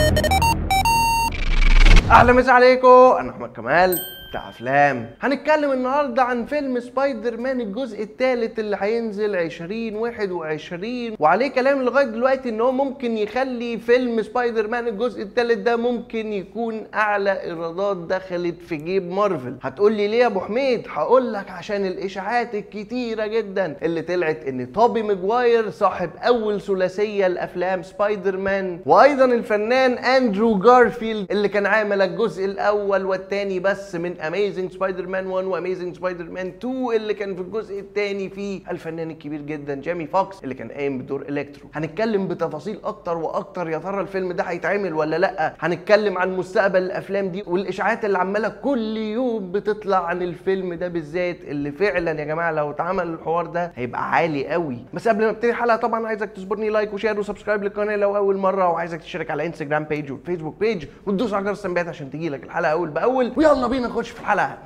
اهلا مسا عليكم انا احمد كمال بتاع افلام هنتكلم النهارده عن فيلم سبايدر مان الجزء الثالث اللي هينزل 2021 وعليه كلام لغايه دلوقتي ان هو ممكن يخلي فيلم سبايدر مان الجزء الثالث ده ممكن يكون اعلى ايرادات دخلت في جيب مارفل هتقول لي ليه يا ابو حميد هقول لك عشان الاشاعات الكتيره جدا اللي طلعت ان توبي ماجواير صاحب اول ثلاثيه لافلام سبايدر مان وايضا الفنان اندرو جارفيلد اللي كان عامل الجزء الاول والثاني بس من اميزنج سبايدر مان 1 واميزنج سبايدر مان 2 اللي كان في الجزء الثاني فيه الفنان الكبير جدا جيمي فوكس اللي كان قايم بدور الكترو هنتكلم بتفاصيل اكتر واكتر يا ترى الفيلم ده هيتعمل ولا لا هنتكلم عن مستقبل الافلام دي والاشاعات اللي عماله كل يوم بتطلع عن الفيلم ده بالذات اللي فعلا يا جماعه لو اتعمل الحوار ده هيبقى عالي قوي بس قبل ما ابتدي الحلقه طبعا عايزك تصبرني لايك وشير وسبسكرايب للقناه لو اول مره وعايزك تشترك على انستجرام بيج وفيسبوك بيج وتدوس على جرس التنبيهات عشان تجيلك الحلقه اول باول ويلا بينا نخش في الحلقه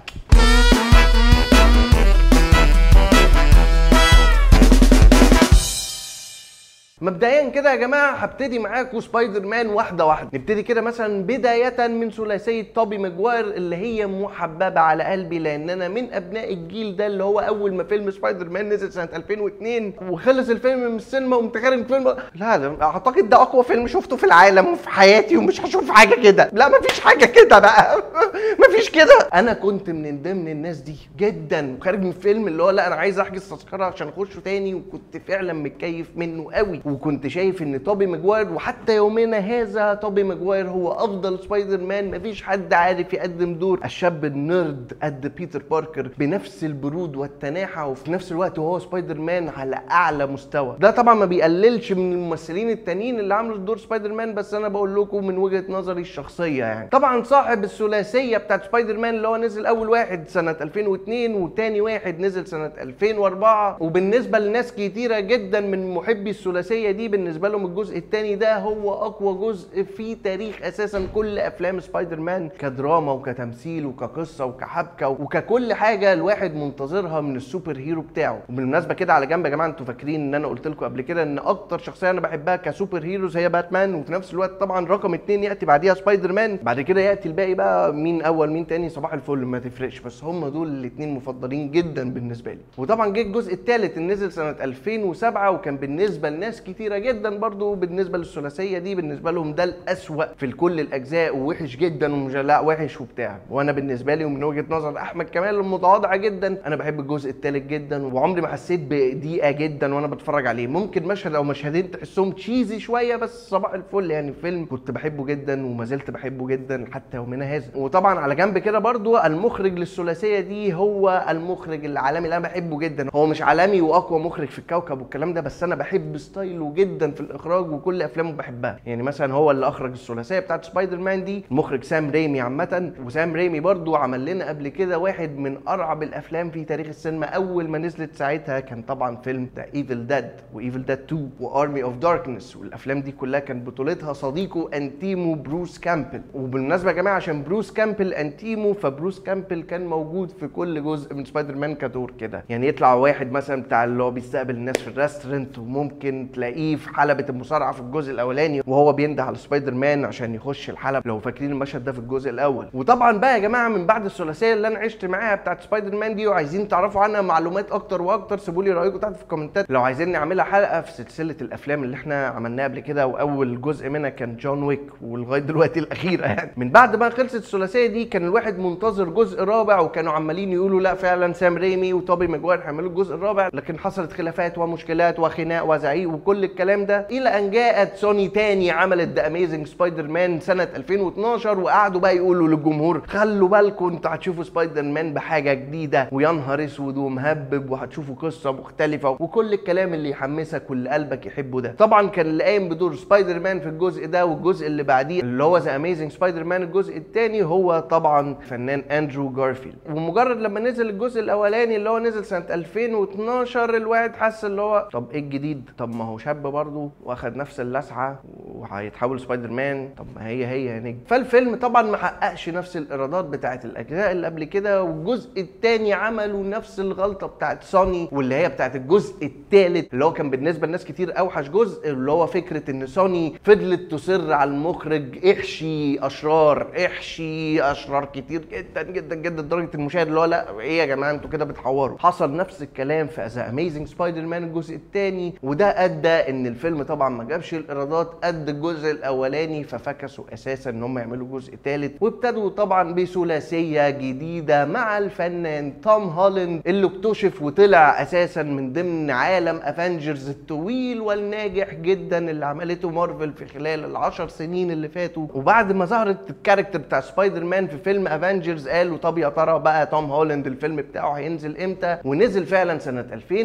مبدئيا كده يا جماعه هبتدي معاكم سبايدر مان واحده واحده نبتدي كده مثلا بدايه من ثلاثيه توبي ماجواير اللي هي محببه على قلبي لان انا من ابناء الجيل ده اللي هو اول ما فيلم سبايدر مان نزل سنه 2002 وخلص الفيلم من السينما وقمت خارج الفيلم لا ده اعتقد ده اقوى فيلم شفته في العالم وفي حياتي ومش هشوف حاجه كده لا مفيش حاجه كده بقى مفيش كده انا كنت من ضمن الناس دي جدا وخارج من الفيلم اللي هو لا انا عايز احجز تذكره عشان اخشه تاني وكنت فعلا متكيف منه قوي وكنت شايف ان توبي ماجواير وحتى يومنا هذا توبي ماجواير هو افضل سبايدر مان مفيش حد عارف يقدم دور الشاب النيرد قد بيتر باركر بنفس البرود والتناحه وفي نفس الوقت وهو سبايدر مان على اعلى مستوى ده طبعا ما بيقللش من الممثلين التانيين اللي عملوا دور سبايدر مان بس انا بقول لكم من وجهه نظري الشخصيه يعني طبعا صاحب الثلاثيه بتاعت سبايدر مان اللي هو نزل اول واحد سنه 2002 وتاني واحد نزل سنه 2004 وبالنسبه لناس كتيره جدا من محبي الثلاثيه دي بالنسبه لهم الجزء الثاني ده هو اقوى جزء في تاريخ اساسا كل افلام سبايدر مان كدراما وكتمثيل وكقصه وكحبكه وككل حاجه الواحد منتظرها من السوبر هيرو بتاعه وبالمناسبه كده على جنب يا جماعه انتوا فاكرين ان انا قلت لكم قبل كده ان اكتر شخصيه انا بحبها كسوبر هيروز هي باتمان وفي نفس الوقت طبعا رقم اتنين ياتي بعديها سبايدر مان بعد كده ياتي الباقي بقى مين اول مين تاني صباح الفل ما تفرقش بس هم دول الاثنين مفضلين جدا بالنسبه لي وطبعا جه الجزء الثالث اللي نزل سنه 2007 وكان بالنسبه لناس كتيره جدا برضو بالنسبه للثلاثيه دي بالنسبه لهم ده الاسوأ في كل الاجزاء ووحش جدا ومش لا وحش وبتاع وانا بالنسبه لي ومن وجهه نظر احمد كمال المتواضعه جدا انا بحب الجزء الثالث جدا وعمري ما حسيت بضيقه جدا وانا بتفرج عليه ممكن مشهد او مشهدين تحسهم تشيزي شويه بس صباح الفل يعني فيلم كنت بحبه جدا وما زلت بحبه جدا حتى يومنا هذا وطبعا على جنب كده برضو المخرج للثلاثيه دي هو المخرج العالمي اللي انا بحبه جدا هو مش عالمي واقوى مخرج في الكوكب والكلام ده بس انا بحب ستايله جدا في الاخراج وكل افلامه بحبها يعني مثلا هو اللي اخرج الثلاثيه بتاعت سبايدر مان دي المخرج سام ريمي عامه وسام ريمي برضو عمل لنا قبل كده واحد من ارعب الافلام في تاريخ السينما اول ما نزلت ساعتها كان طبعا فيلم ذا ايفل ديد وايفل ديد 2 وارمي اوف داركنس والافلام دي كلها كان بطولتها صديقه انتيمو بروس كامبل وبالمناسبه يا جماعه عشان بروس كامبل انتيمو فبروس كامبل كان موجود في كل جزء من سبايدر مان كدور كده يعني يطلع واحد مثلا بتاع اللي هو بيستقبل الناس في الريستورنت وممكن تلاقيه في حلبة المصارعة في الجزء الأولاني وهو بينده على سبايدر مان عشان يخش الحلبة لو فاكرين المشهد ده في الجزء الأول وطبعا بقى يا جماعة من بعد الثلاثية اللي أنا عشت معاها بتاعت سبايدر مان دي وعايزين تعرفوا عنها معلومات أكتر وأكتر سيبوا لي رأيكم تحت في الكومنتات لو عايزين نعملها حلقة في سلسلة الأفلام اللي احنا عملناها قبل كده وأول جزء منها كان جون ويك ولغاية دلوقتي الأخيرة يعني من بعد ما خلصت الثلاثية دي كان الواحد منتظر جزء رابع وكانوا عمالين يقولوا لا فعلا سام ريمي وتوبي ماجواير هيعملوا الجزء الرابع لكن حصلت خلافات ومشكلات وخناق وزعيق وكل الكلام ده الى ان جاءت سوني تاني عملت ذا اميزنج سبايدر مان سنه 2012 وقعدوا بقى يقولوا للجمهور خلوا بالكم انتوا هتشوفوا سبايدر مان بحاجه جديده ويا نهار اسود ومهبب وهتشوفوا قصه مختلفه وكل الكلام اللي يحمسك واللي قلبك يحبه ده طبعا كان اللي قايم بدور سبايدر مان في الجزء ده والجزء اللي بعديه اللي هو ذا اميزنج سبايدر مان الجزء الثاني هو طبعا فنان اندرو جارفيلد ومجرد لما نزل الجزء الاولاني اللي هو نزل سنه 2012 الواحد حس اللي هو طب ايه الجديد طب ما هو شاب برضه واخد نفس اللسعه وهيتحول سبايدر مان طب ما هي هي يا نجم فالفيلم طبعا ما حققش نفس الايرادات بتاعه الاجزاء اللي قبل كده والجزء الثاني عملوا نفس الغلطه بتاعه سوني واللي هي بتاعه الجزء الثالث اللي هو كان بالنسبه لناس كتير اوحش جزء اللي هو فكره ان سوني فضلت تصر على المخرج احشي اشرار احشي اشرار كتير جدا جدا جدا لدرجه المشاهد اللي هو لا ايه يا جماعه انتوا كده بتحوروا حصل نفس الكلام في ذا اميزنج سبايدر مان الجزء الثاني وده ادى ان الفيلم طبعا ما جابش الايرادات قد الجزء الاولاني ففكسوا اساسا ان هم يعملوا جزء ثالث وابتدوا طبعا بثلاثيه جديده مع الفنان توم هولاند اللي اكتشف وطلع اساسا من ضمن عالم افنجرز الطويل والناجح جدا اللي عملته مارفل في خلال العشر سنين اللي فاتوا وبعد ما ظهرت الكاركتر بتاع سبايدر مان في فيلم افنجرز قالوا طب يا ترى بقى توم هولاند الفيلم بتاعه هينزل امتى ونزل فعلا سنه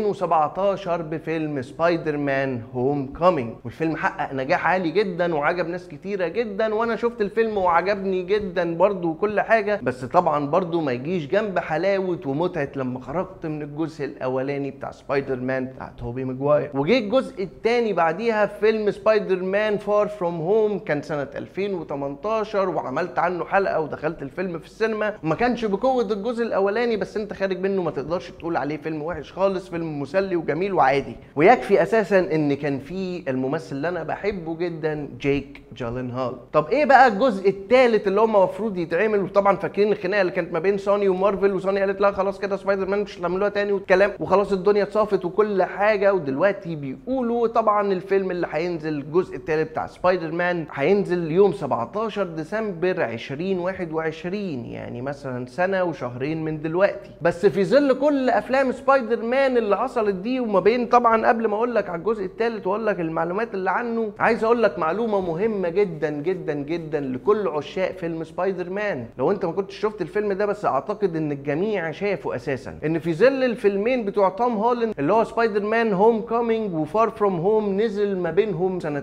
2017 بفيلم سبايدر مان هوم كومينج والفيلم حقق نجاح عالي جدا وعجب ناس كتيره جدا وانا شفت الفيلم وعجبني جدا برضو وكل حاجه بس طبعا برضو ما يجيش جنب حلاوه ومتعه لما خرجت من الجزء الاولاني بتاع سبايدر مان بتاع توبي ماجواير وجه الجزء الثاني بعديها في فيلم سبايدر مان فار فروم هوم كان سنه 2018 وعملت عنه حلقه ودخلت الفيلم في السينما وما كانش بقوه الجزء الاولاني بس انت خارج منه ما تقدرش تقول عليه فيلم وحش خالص فيلم مسلي وجميل وعادي ويكفي اساسا ان كان في الممثل اللي انا بحبه جدا جيك جالنهال طب ايه بقى الجزء الثالث اللي هم المفروض يتعمل وطبعا فاكرين الخناقه اللي كانت ما بين سوني ومارفل وسوني قالت لا خلاص كده سبايدر مان مش هتعملوها تاني والكلام وخلاص الدنيا اتصافت وكل حاجه ودلوقتي بيقولوا طبعا الفيلم اللي هينزل الجزء الثالث بتاع سبايدر مان هينزل يوم 17 ديسمبر 2021 يعني مثلا سنه وشهرين من دلوقتي بس في ظل كل افلام سبايدر مان اللي حصلت دي وما بين طبعا قبل ما اقول لك على الجزء الثالث واقول لك المعلومات اللي عنه عايز اقول لك معلومه مهمه جدا جدا جدا لكل عشاق فيلم سبايدر مان لو انت ما كنتش شفت الفيلم ده بس اعتقد ان الجميع شافه اساسا ان في ظل الفيلمين بتوع توم هولاند اللي هو سبايدر مان هوم كومينج وفار فروم هوم نزل ما بينهم سنه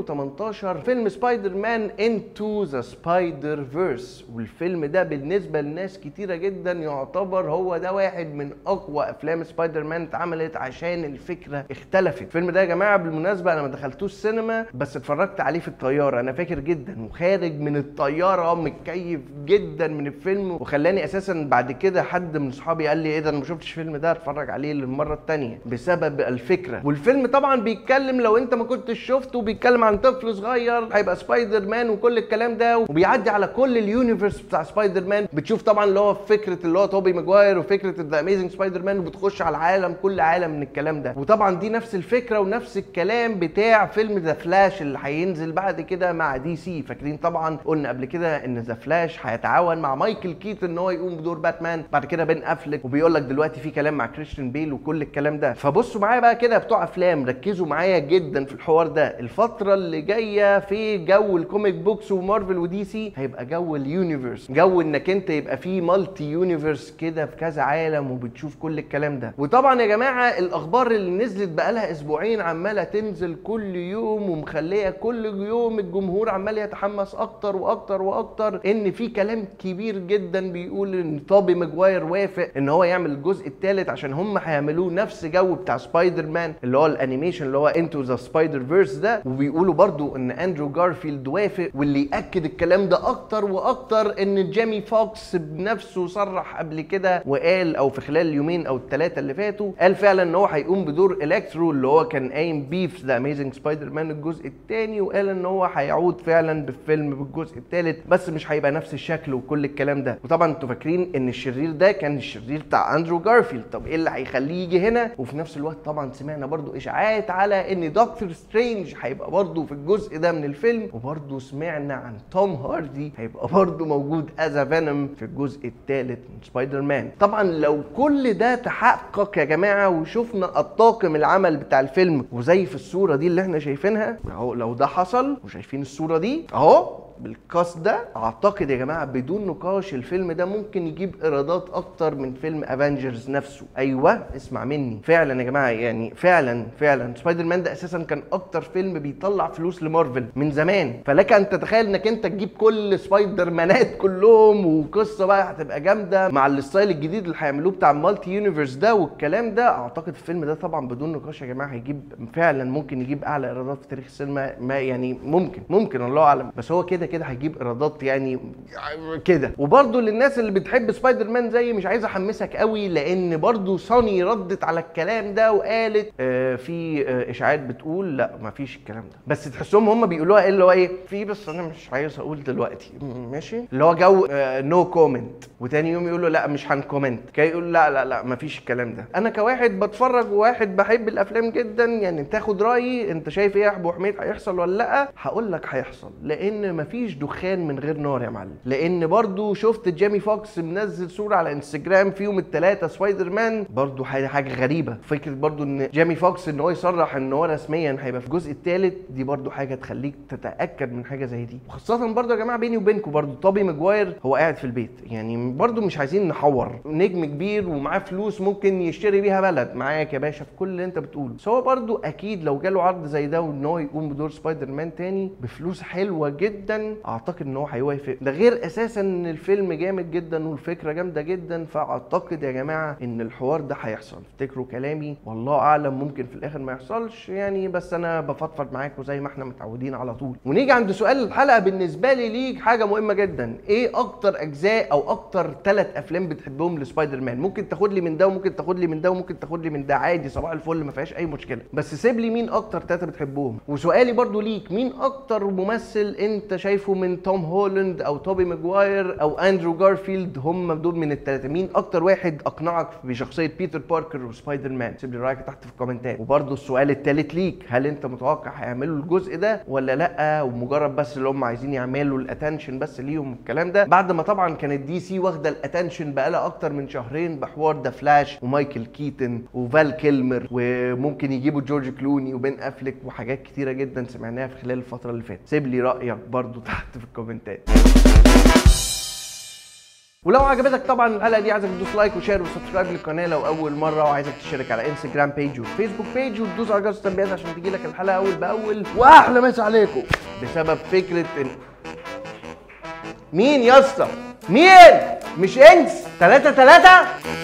2018 فيلم سبايدر مان انتو ذا سبايدر فيرس والفيلم ده بالنسبه لناس كتيره جدا يعتبر هو ده واحد من اقوى افلام سبايدر مان اتعملت عشان الفكره اختلفت الفيلم ده يا جماعه بالمناسبه انا ما دخلتوش سينما بس اتفرجت عليه في الطياره انا فاكر جدا وخارج من الطياره متكيف جدا من الفيلم وخلاني اساسا بعد كده حد من صحابي قال لي ايه ده انا ما شفتش الفيلم ده اتفرج عليه للمره الثانيه بسبب الفكره والفيلم طبعا بيتكلم لو انت ما كنتش شفته بيتكلم عن طفل صغير هيبقى سبايدر مان وكل الكلام ده وبيعدي على كل اليونيفرس بتاع سبايدر مان بتشوف طبعا اللي هو فكره اللي هو توبي ماجواير وفكره ذا اميزنج سبايدر مان وبتخش على العالم كل عالم من الكلام ده وطبعا دي نفس الفكره ونفس الكلام بتاع فيلم ذا فلاش اللي هينزل بعد كده مع دي سي فاكرين طبعا قلنا قبل كده ان ذا فلاش هيتعاون مع مايكل كيت ان هو يقوم بدور باتمان بعد كده بين افلك وبيقول لك دلوقتي في كلام مع كريستيان بيل وكل الكلام ده فبصوا معايا بقى كده بتوع افلام ركزوا معايا جدا في الحوار ده الفتره اللي جايه في جو الكوميك بوكس ومارفل ودي سي هيبقى جو اليونيفرس جو انك انت يبقى في مالتي يونيفرس كده في كذا عالم وبتشوف كل الكلام ده وطبعا يا جماعه الاخبار اللي نزلت بقالها اسبوعين عماله تنزل كل يوم ومخليه كل يوم الجمهور عمال يتحمس اكتر واكتر واكتر ان في كلام كبير جدا بيقول ان توبي ماجواير وافق ان هو يعمل الجزء الثالث عشان هم هيعملوه نفس جو بتاع سبايدر مان اللي هو الانيميشن اللي هو انتو ذا سبايدر فيرس ده وبيقولوا برضو ان اندرو جارفيلد وافق واللي ياكد الكلام ده اكتر واكتر ان جيمي فوكس بنفسه صرح قبل كده وقال او في خلال اليومين او الثلاثه اللي فاتوا قال فعلا ان هو هيقوم بدور الكترو اللي هو كان قايم بيه في ذا اميزنج سبايدر مان الجزء الثاني وقال ان هو هيعود فعلا بالفيلم بالجزء الثالث بس مش هيبقى نفس الشكل وكل الكلام ده وطبعا انتوا فاكرين ان الشرير ده كان الشرير بتاع اندرو جارفيلد طب ايه اللي هيخليه يجي هنا وفي نفس الوقت طبعا سمعنا برضو اشاعات على ان دكتور سترينج هيبقى برضو في الجزء ده من الفيلم وبرضو سمعنا عن توم هاردي هيبقى برضو موجود از فينوم في الجزء الثالث من سبايدر مان طبعا لو كل ده تحقق يا جماعه وشفنا الطاقم العمل بتاع الفيلم وزي في الصوره دي اللي احنا شايفينها اهو لو ده حصل وشايفين الصوره دي اهو بالكاست ده اعتقد يا جماعه بدون نقاش الفيلم ده ممكن يجيب ايرادات اكتر من فيلم افنجرز نفسه ايوه اسمع مني فعلا يا جماعه يعني فعلا فعلا سبايدر مان ده اساسا كان اكتر فيلم بيطلع فلوس لمارفل من زمان فلك ان تتخيل انك انت تجيب كل سبايدر مانات كلهم وقصه بقى هتبقى جامده مع الستايل الجديد اللي هيعملوه بتاع المالتي يونيفرس ده والكلام ده اعتقد الفيلم ده طبعا بدون نقاش يا جماعه هيجيب فعلا ممكن يجيب اعلى ايرادات في تاريخ السينما ما يعني ممكن ممكن الله اعلم بس هو كده كده هيجيب ايرادات يعني كده وبرده للناس اللي بتحب سبايدر مان زي مش عايز احمسك قوي لان برده سوني ردت على الكلام ده وقالت آه في آه اشاعات بتقول لا ما فيش الكلام ده بس تحسهم هم بيقولوها ايه اللي هو ايه في بس انا مش عايز اقول دلوقتي م- ماشي اللي هو جو نو كومنت وتاني يوم يقولوا لا مش هنكومنت كي يقول لا لا لا ما فيش الكلام ده انا كواحد بتفرج وواحد بحب الافلام جدا يعني تاخد رايي انت شايف ايه يا ابو حميد هيحصل ولا لا هقول لك هيحصل لان مفيش دخان من غير نار يا معلم لان برضو شفت جيمي فوكس منزل صوره على انستجرام فيهم الثلاثه سبايدر مان برضو حاجه حاجه غريبه فكره برضو ان جيمي فوكس ان هو يصرح ان هو رسميا هيبقى في الجزء الثالث دي برضو حاجه تخليك تتاكد من حاجه زي دي وخاصه برضو يا جماعه بيني وبينكم برضو توبي ماجواير هو قاعد في البيت يعني برضو مش عايزين نحور نجم كبير ومعاه فلوس ممكن يشتري بيها بلد معاك يا باشا في كل اللي انت بتقوله بس هو برضو اكيد لو جاله عرض زي ده وان هو يقوم بدور سبايدر مان تاني بفلوس حلوه جدا اعتقد ان هو هيوافق ده غير اساسا ان الفيلم جامد جدا والفكره جامده جدا فاعتقد يا جماعه ان الحوار ده هيحصل افتكروا كلامي والله اعلم ممكن في الاخر ما يحصلش يعني بس انا بفضفض معاكم زي ما احنا متعودين على طول ونيجي عند سؤال الحلقه بالنسبه لي ليك حاجه مهمه جدا ايه اكتر اجزاء او اكتر ثلاث افلام بتحبهم لسبايدر مان ممكن تاخد لي من ده وممكن تاخد لي من ده وممكن تاخد لي من ده عادي صباح الفل ما فيهاش اي مشكله بس سيب لي مين اكتر ثلاثه بتحبهم وسؤالي برضو ليك مين اكتر ممثل انت شايفه من توم هولاند او توبي ماجواير او اندرو جارفيلد هم دول من الثلاثه مين اكتر واحد اقنعك بشخصيه بيتر باركر وسبايدر مان سيب لي رايك تحت في الكومنتات وبرضو السؤال الثالث ليك هل انت متوقع هيعملوا الجزء ده ولا لا ومجرد بس اللي هم عايزين يعملوا الاتنشن بس ليهم الكلام ده بعد ما طبعا كانت دي سي واخده الاتنشن بقالها اكتر من شهرين بحوار ذا فلاش ومايكل كيتن وفال كيلمر وممكن يجيبوا جورج كلوني وبين افليك وحاجات كتيره جدا سمعناها في خلال الفتره اللي فاتت سيب لي رايك برضو تحت في الكومنتات ولو عجبتك طبعا الحلقه دي عايزك تدوس لايك وشير وسبسكرايب للقناه لو اول مره وعايزك تشترك على انستجرام بيج وفيسبوك بيج وتدوس على جرس التنبيهات عشان تجيلك الحلقه اول باول واحلى مسا عليكم بسبب فكره ان مين يا اسطى مين مش انس 3 3